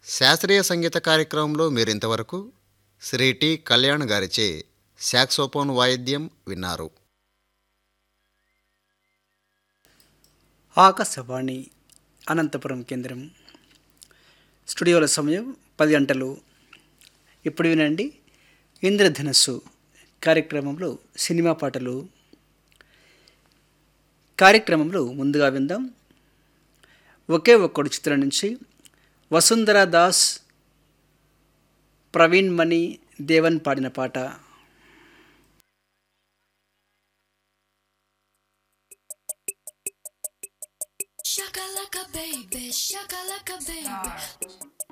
శాస్త్రీయ సంగీత కార్యక్రమంలో మీరింతవరకు శ్రీ టి కళ్యాణ్ గారిచే శాక్సోఫోన్ వాయిద్యం విన్నారు ఆకాశవాణి అనంతపురం కేంద్రం స్టూడియోల సమయం పది గంటలు ఇప్పుడు వినండి ఇంద్రధనస్సు కార్యక్రమంలో సినిమా పాటలు కార్యక్రమంలో ముందుగా విందాం ఒకే ఒక్కడు చిత్రం నుంచి వసుంధరా దాస్ ప్రవీణ్ మణి దేవన్ పాడిన పాట Shakalaka baby, shakalaka baby.